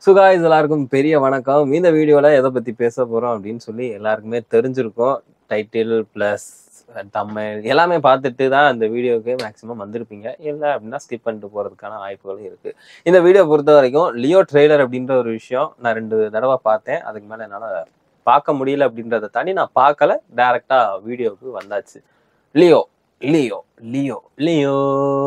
சுகாய்ஸ் எல்லாருக்கும் பெரிய வணக்கம் இந்த வீடியோல எதை பத்தி பேச போறோம் அப்படின்னு சொல்லி எல்லாருக்குமே தெரிஞ்சிருக்கும் டைட்டில் பிளஸ் தமிழ் எல்லாமே பார்த்துட்டு தான் இந்த வீடியோக்கு மேக்ஸிமம் வந்திருப்பீங்க இல்லை அப்படின்னா ஸ்கிப் பண்ணிட்டு போறதுக்கான வாய்ப்புகளும் இருக்கு இந்த வீடியோ பொறுத்த வரைக்கும் லியோ ட்ரெய்லர் அப்படின்ற ஒரு விஷயம் நான் ரெண்டு தடவை பார்த்தேன் அதுக்கு மேல என்னால பார்க்க முடியல அப்படின்றத தாண்டி நான் பார்க்கல டைரக்டா வீடியோவுக்கு வந்தாச்சு லியோ லியோ லியோ லியோ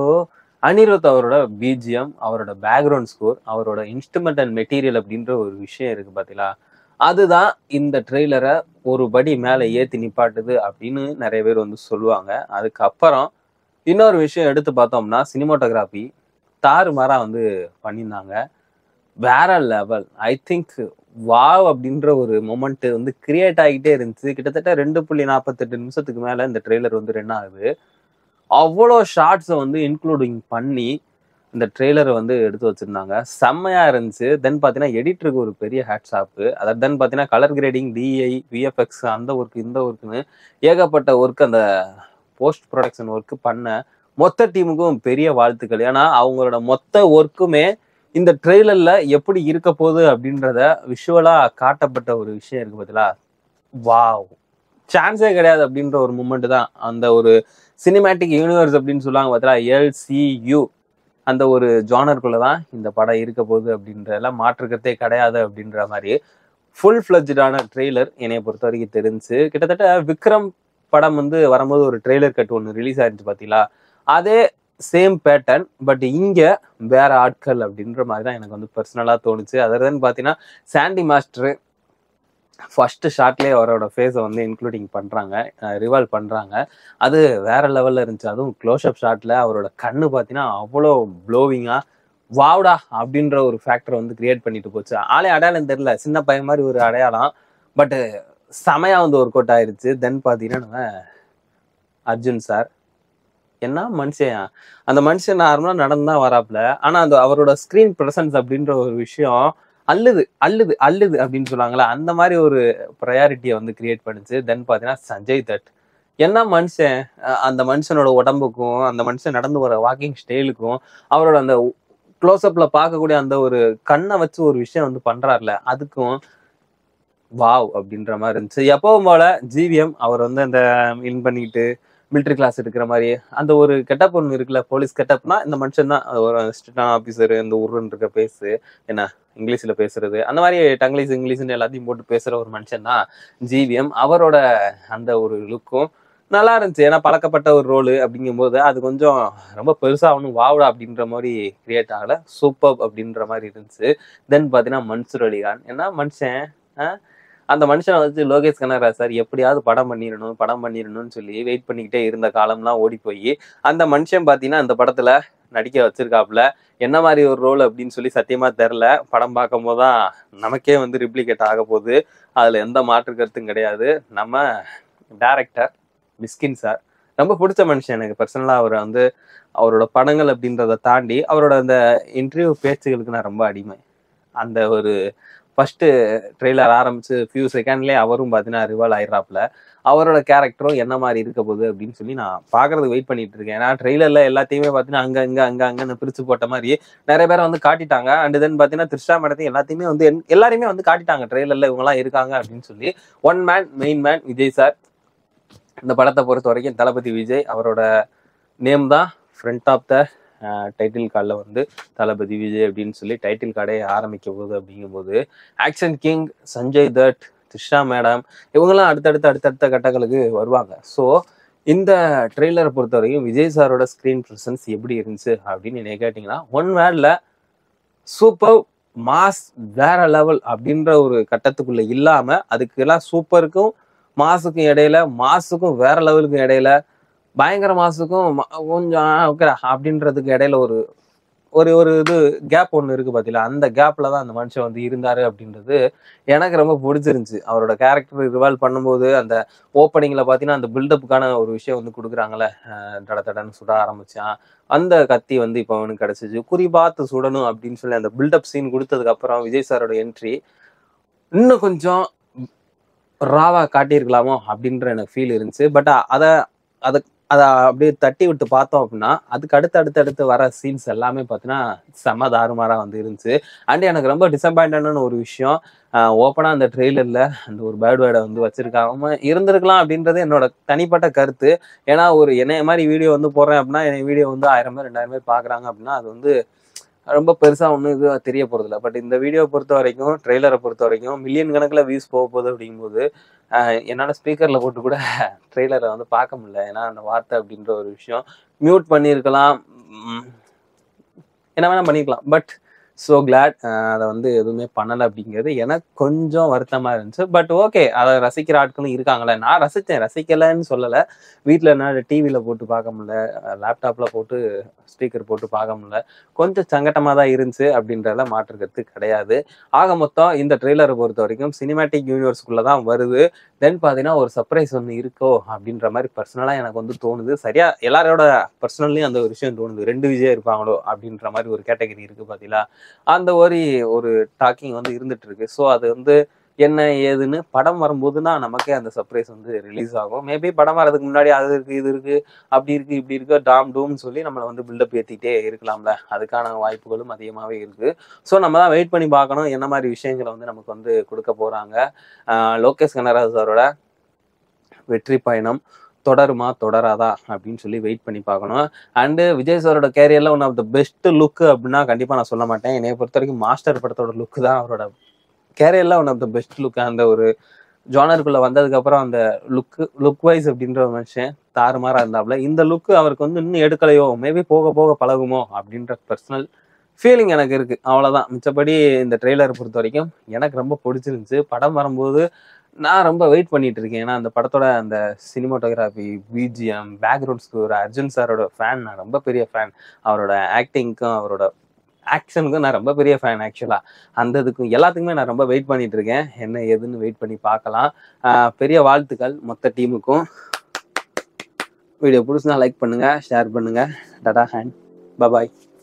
அனிருத் அவரோட பிஜிஎம் அவரோட பேக்ரவுண்ட் ஸ்கோர் அவரோட இன்ஸ்ட்ருமெண்ட் அண்ட் மெட்டீரியல் அப்படின்ற ஒரு விஷயம் இருக்கு பாத்தீங்களா அதுதான் இந்த ட்ரெய்லரை ஒரு படி மேலே ஏத்தி நிப்பாட்டுது அப்படின்னு நிறைய பேர் வந்து சொல்லுவாங்க அதுக்கப்புறம் இன்னொரு விஷயம் எடுத்து பார்த்தோம்னா சினிமாட்டோகிராஃபி தாறுமாறா வந்து பண்ணியிருந்தாங்க வேற லெவல் ஐ திங்க் வாவ் அப்படின்ற ஒரு மொமெண்ட் வந்து கிரியேட் ஆகிட்டே இருந்துச்சு கிட்டத்தட்ட ரெண்டு புள்ளி நாற்பத்தெட்டு நிமிஷத்துக்கு மேல இந்த ட்ரெய்லர் வந்து ரன் ஆகுது அவ்வளோ ஷார்ட்ஸை வந்து இன்க்ளூடிங் பண்ணி இந்த ட்ரெய்லரை வந்து எடுத்து வச்சிருந்தாங்க செம்மையா இருந்துச்சு தென் பார்த்தீங்கன்னா எடிட்டருக்கு ஒரு பெரிய ஹேட் ஷாப்பு அதாவது தென் பார்த்தீங்கன்னா கலர் கிரேடிங் டிஐ விஎஃப்எக்ஸ் அந்த ஒர்க் இந்த ஒர்க்குன்னு ஏகப்பட்ட ஒர்க் அந்த போஸ்ட் ப்ரொடக்ஷன் ஒர்க்கு பண்ண மொத்த டீமுக்கும் பெரிய வாழ்த்துக்கள் ஏன்னா அவங்களோட மொத்த ஒர்க்குமே இந்த ட்ரெய்லர்ல எப்படி இருக்க போகுது அப்படின்றத விஷுவலா காட்டப்பட்ட ஒரு விஷயம் இருக்கு பார்த்தீங்களா வாவ் சான்ஸே கிடையாது அப்படின்ற ஒரு மூமெண்ட் தான் அந்த ஒரு சினிமேட்டிக் யூனிவர்ஸ் அப்படின்னு சொல்லுவாங்க பார்த்தீங்களா எல்சியூ அந்த ஒரு ஜானருக்குள்ள தான் இந்த படம் இருக்க போகுது அப்படின்றதெல்லாம் மாற்றுக்கிறதே கிடையாது அப்படின்ற மாதிரி ஃபுல் ஃப்ளஜ்டான ட்ரெய்லர் என்னைய பொறுத்த வரைக்கும் தெரிஞ்சு கிட்டத்தட்ட விக்ரம் படம் வந்து வரும்போது ஒரு ட்ரெய்லர் கட் ஒன்று ரிலீஸ் ஆயிருந்துச்சு பார்த்தீங்களா அதே சேம் பேட்டர்ன் பட் இங்க வேற ஆட்கள் அப்படின்ற மாதிரி தான் எனக்கு வந்து பர்சனலாக தோணுச்சு அதர் பார்த்தீங்கன்னா சாண்டி மாஸ்டர் ஃபர்ஸ்ட் ஷாட்லேயே அவரோட ஃபேஸை வந்து இன்க்ளூடிங் பண்ணுறாங்க ரிவால்வ் பண்ணுறாங்க அது வேற லெவலில் இருந்துச்சு அதுவும் க்ளோஸ்அப் ஷாட்டில் அவரோட கண்ணு பார்த்தீங்கன்னா அவ்வளோ ப்ளோவிங்காக வாவ்டா அப்படின்ற ஒரு ஃபேக்டரை வந்து கிரியேட் பண்ணிட்டு போச்சு ஆளே அடையாளம் தெரியல சின்ன பையன் மாதிரி ஒரு அடையாளம் பட்டு செமையா வந்து ஒர்க் அவுட் ஆயிருச்சு தென் பார்த்தீங்கன்னா நம்ம அர்ஜுன் சார் என்ன மனுஷன் அந்த மனுஷன் நார்மலாக நடந்து தான் வராப்புல ஆனால் அந்த அவரோட ஸ்க்ரீன் ப்ரெசன்ஸ் அப்படின்ற ஒரு விஷயம் அல்லுது அல்லுது அல்லுது அப்படின்னு சொல்லுவாங்களா அந்த மாதிரி ஒரு ப்ரையாரிட்டியை வந்து கிரியேட் பண்ணுச்சு தென் பார்த்தீங்கன்னா சஞ்சய் தட் என்ன மனுஷன் அஹ் அந்த மனுஷனோட உடம்புக்கும் அந்த மனுஷன் நடந்து வர வாக்கிங் ஸ்டைலுக்கும் அவரோட அந்த க்ளோஸ்அப்ல பார்க்கக்கூடிய அந்த ஒரு கண்ணை வச்சு ஒரு விஷயம் வந்து பண்றாருல அதுக்கும் வாவ் அப்படின்ற மாதிரி இருந்துச்சு எப்பவும் போல ஜிவிஎம் அவர் வந்து அந்த இன் பண்ணிட்டு மிலிட்ரி கிளாஸ் எடுக்கிற மாதிரி அந்த ஒரு கெட்டப் ஒன்று இருக்குல்ல போலீஸ் கெட்டப்னா இந்த மனுஷன் தான் ஒரு ஸ்ட்ரிக்டான ஆஃபீஸர் இந்த உருன்னு இருக்க பேசு என்ன இங்கிலீஷ்ல பேசுறது அந்த மாதிரி டங்கிலீஷ் இங்கிலீஷ்னு எல்லாத்தையும் போட்டு பேசுற ஒரு மனுஷன் தான் ஜிவிஎம் அவரோட அந்த ஒரு லுக்கும் நல்லா இருந்துச்சு ஏன்னா பழக்கப்பட்ட ஒரு ரோலு அப்படிங்கும்போது அது கொஞ்சம் ரொம்ப பெருசா ஒன்றும் வாவுடா அப்படின்ற மாதிரி கிரியேட் ஆகல சூப்பர் அப்படின்ற மாதிரி இருந்துச்சு தென் பார்த்தீங்கன்னா மன்சூர் அலிகான் ஏன்னா மனுஷன் ஆஹ், அந்த மனுஷனை வச்சு லோகேஷ் கனகராஜ் சார் எப்படியாவது படம் பண்ணிடணும் படம் பண்ணிடணும்னு சொல்லி வெயிட் பண்ணிக்கிட்டே இருந்த காலம்லாம் ஓடி போய் அந்த மனுஷன் பார்த்தீங்கன்னா அந்த படத்துல நடிக்க வச்சிருக்காப்புல என்ன மாதிரி ஒரு ரோல் அப்படின்னு சொல்லி சத்தியமா தெரில படம் பார்க்கும்போது தான் நமக்கே வந்து ரிப்ளிகேட் ஆக போகுது அதுல எந்த மாற்று கருத்தும் கிடையாது நம்ம டேரக்டர் மிஸ்கின் சார் ரொம்ப பிடிச்ச மனுஷன் எனக்கு பர்சனலாக அவர் வந்து அவரோட படங்கள் அப்படின்றத தாண்டி அவரோட அந்த இன்டர்வியூ பேச்சுகளுக்கு நான் ரொம்ப அடிமை அந்த ஒரு ஃபர்ஸ்ட் ட்ரெய்லர் ஆரம்பிச்சு ஃபியூ செகண்ட்லேயே அவரும் பார்த்தீங்கன்னா ரிவால் ஆயிடுறாப்புல அவரோட கேரக்டரும் என்ன மாதிரி இருக்க போகுது அப்படின்னு சொல்லி நான் பார்க்கறதுக்கு வெயிட் பண்ணிட்டு இருக்கேன் ஏன்னா ட்ரெய்லர்ல எல்லாத்தையுமே பார்த்தீங்கன்னா அங்க அங்க அங்க அங்கன்னு பிரிச்சு போட்ட மாதிரி நிறைய பேரை வந்து காட்டிட்டாங்க அண்ட் தென் பார்த்தீங்கன்னா திருஷ்டா மேடத்தையும் எல்லாத்தையுமே வந்து என்- எல்லாரையுமே வந்து காட்டிட்டாங்க ட்ரெய்லர்ல இவங்கலாம் இருக்காங்க அப்படின்னு சொல்லி one man main man Vijay sir இந்த படத்தை பொறுத்த வரைக்கும் தளபதி விஜய் அவரோட நேம் தான் ஃப்ரண்ட் ஆஃப் த டைட்டில் கார்டில் வந்து தளபதி விஜய் அப்படின்னு சொல்லி டைட்டில் கார்டே ஆரம்பிக்க போகுது அப்படிங்கும்போது action king Sanjay Dutt Trisha madam இவங்கெல்லாம் அடுத்தடுத்த அடுத்தடுத்த கட்டங்களுக்கு வருவாங்க ஸோ இந்த ட்ரெய்லரை பொறுத்த வரைக்கும் விஜய் சாரோட ஸ்க்ரீன் ப்ரெசன்ஸ் எப்படி இருந்துச்சு அப்படின்னு என்ன கேட்டிங்கன்னா ஒன் வேர்டில் சூப்பர் மாஸ் வேற லெவல் அப்படின்ற ஒரு கட்டத்துக்குள்ள இல்லாம அதுக்கெல்லாம் சூப்பருக்கும் மாசுக்கும் இடையில மாசுக்கும் வேற லெவலுக்கும் இடையில பயங்கர மாசுக்கும் ம- கொஞ்சம் ஓகே அப்படின்றதுக்கு இடையில ஒரு ஒரு ஒரு இது கேப் ஒன்று இருக்கு பார்த்தீங்களா அந்த கேப்ல தான் அந்த மனுஷன் வந்து இருந்தாரு அப்படின்றது எனக்கு ரொம்ப பிடிச்சிருந்துச்சு அவரோட கேரக்டர் ரிவால்வ் பண்ணும்போது அந்த ஓப்பனிங்ல பார்த்தீங்கன்னா அந்த பில்டப்புக்கான ஒரு விஷயம் வந்து கொடுக்குறாங்கல்ல அஹ் தட தடன்னு சுட ஆரம்பிச்சான் அந்த கத்தி வந்து இப்போ அவனுக்கு கிடைச்சிச்சு குறி பார்த்து சுடணும் அப்படின்னு சொல்லி அந்த பில்டப் சீன் கொடுத்ததுக்கு அப்புறம் விஜய் சாரோட என்ட்ரி இன்னும் கொஞ்சம் ராவா காட்டியிருக்கலாமோ அப்படின்ற எனக்கு ஃபீல் இருந்துச்சு பட் அதை அதை அதை அப்படியே தட்டி விட்டு பார்த்தோம் அப்படின்னா அதுக்கு அடுத்து அடுத்து அடுத்து வர சீன்ஸ் எல்லாமே பார்த்தீங்கன்னா செம தாறுமாறா வந்து இருந்துச்சு அண்ட் எனக்கு ரொம்ப டிசப்பாயிண்டான ஒரு விஷயம் ஓப்பனாக அந்த ட்ரெய்லரில் அந்த ஒரு பேர்ட் வேர்டை வந்து வச்சிருக்காம இருந்திருக்கலாம் அப்படின்றது என்னோட தனிப்பட்ட கருத்து ஏன்னா ஒரு என்னைய மாதிரி வீடியோ வந்து போடுறேன் அப்படின்னா என் வீடியோ வந்து ஆயிரம் பேர் ரெண்டாயிரம் பேர் பார்க்குறாங்க அப்படின்னா அது வந்து ரொம்ப பெருசாக ஒன்றும் இது தெரிய போகிறதில்ல பட் இந்த வீடியோ பொறுத்த வரைக்கும் ட்ரெய்லரை பொறுத்த வரைக்கும் மில்லியன் கணக்கில் வியூஸ் போக போகுது அப்படிங்கும்போது ஆஹ் என்னால் ஸ்பீக்கரில் போட்டு கூட ட்ரெய்லரை வந்து பார்க்க முடியல ஏன்னா அந்த வார்த்தை அப்படின்ற ஒரு விஷயம் மியூட் பண்ணியிருக்கலாம் உம், என்ன வேணால் பண்ணிக்கலாம் பட் ஸோ கிளாட் அதை வந்து எதுவுமே பண்ணலை அப்படிங்கிறது எனக்கு கொஞ்சம் வருத்தமாக இருந்துச்சு பட் ஓகே அதை ரசிக்கிற ஆட்களும் இருக்காங்களே நான் ரசித்தேன் ரசிக்கலைன்னு சொல்லலை வீட்டில் என்ன டிவியில் போட்டு பார்க்க முடியல லேப்டாப்பில் போட்டு ஸ்பீக்கர் போட்டு பார்க்க முடியல கொஞ்சம் சங்கட்டமாக தான் இருந்துச்சு அப்படின்றத மாற்றுக்கிறது கிடையாது ஆக மொத்தம் இந்த ட்ரெய்லரை பொறுத்த வரைக்கும் சினிமேட்டிக் யூனிவர்ஸ்குள்ளே தான் வருது தென் பார்த்தீங்கன்னா ஒரு சர்ப்ரைஸ் ஒன்று இருக்கோ அப்படின்ற மாதிரி பர்சனலாக எனக்கு வந்து தோணுது சரியா எல்லாரோட பர்சனல்லையும் அந்த ஒரு விஷயம் தோணுது ரெண்டு விஜய் இருப்பாங்களோ அப்படின்ற மாதிரி ஒரு கேட்டகரி இருக்கு பார்த்தீங்களா அந்த ஒரு ஒரு டாக்கிங் வந்து இருந்துட்டு இருக்கு ஸோ அது வந்து என்ன ஏதுன்னு படம் வரும்போது தான் நமக்கே அந்த சர்ப்ரைஸ் வந்து ரிலீஸ் ஆகும் மேபி படம் வரதுக்கு முன்னாடி அது இருக்கு இது இருக்கு அப்படி இருக்கு இப்படி இருக்கு டாம் டூம்னு சொல்லி நம்மளை வந்து பில்டப் ஏற்றிட்டே இருக்கலாம்ல அதுக்கான வாய்ப்புகளும் அதிகமாகவே இருக்கு ஸோ நம்ம தான் வெயிட் பண்ணி பார்க்கணும் என்ன மாதிரி விஷயங்களை வந்து நமக்கு வந்து கொடுக்க போறாங்க ஆஹ் லோகேஷ் கனராஜ் சாரோட வெற்றி பயணம் தொடருமா தொடராதா அப்படின்னு சொல்லி வெயிட் பண்ணி பார்க்கணும் அண்டு விஜய் சாரோட கேரியர்ல one of the best look அப்படின்னா கண்டிப்பா நான் சொல்ல மாட்டேன் என்னைய பொறுத்த வரைக்கும் மாஸ்டர் படத்தோட லுக் தான் அவரோட கேரியர்ல one of the best look அந்த ஒரு ஜானருக்குள்ள வந்ததுக்கு அப்புறம் அந்த லுக் லுக் வைஸ் அப்படின்ற ஒரு மனுஷன் தாறுமாறா இருந்தாப்புல இந்த லுக் அவருக்கு வந்து இன்னும் எடுக்கலையோ மேபி போக போக பழகுமோ அப்படின்ற பர்சனல் ஃபீலிங் எனக்கு இருக்கு அவ்வளவுதான் மிச்சப்படி இந்த ட்ரெய்லர் பொறுத்த வரைக்கும் எனக்கு ரொம்ப பிடிச்சிருந்துச்சு படம் வரும்போது நான் ரொம்ப வெயிட் பண்ணிட்டு இருக்கேன் ஏன்னா அந்த படத்தோட அந்த cinematography BGM background score Arjun சாரோட ஃபேன் நான் ரொம்ப பெரிய ஃபேன் அவரோட ஆக்டிங்க்கும் அவரோட ஆக்ஷனுக்கும் நான் ரொம்ப பெரிய ஃபேன் ஆக்சுவலா அந்த இதுக்கும் எல்லாத்துக்குமே நான் ரொம்ப வெயிட் பண்ணிட்டு இருக்கேன் என்ன ஏதுன்னு வெயிட் பண்ணி பார்க்கலாம் ஆஹ் பெரிய வாழ்த்துக்கள் மொத்த டீமுக்கும் வீடியோ பிடிச்சினா லைக் பண்ணுங்க ஷேர் பண்ணுங்க டாடா ஹேண்ட் பபாய்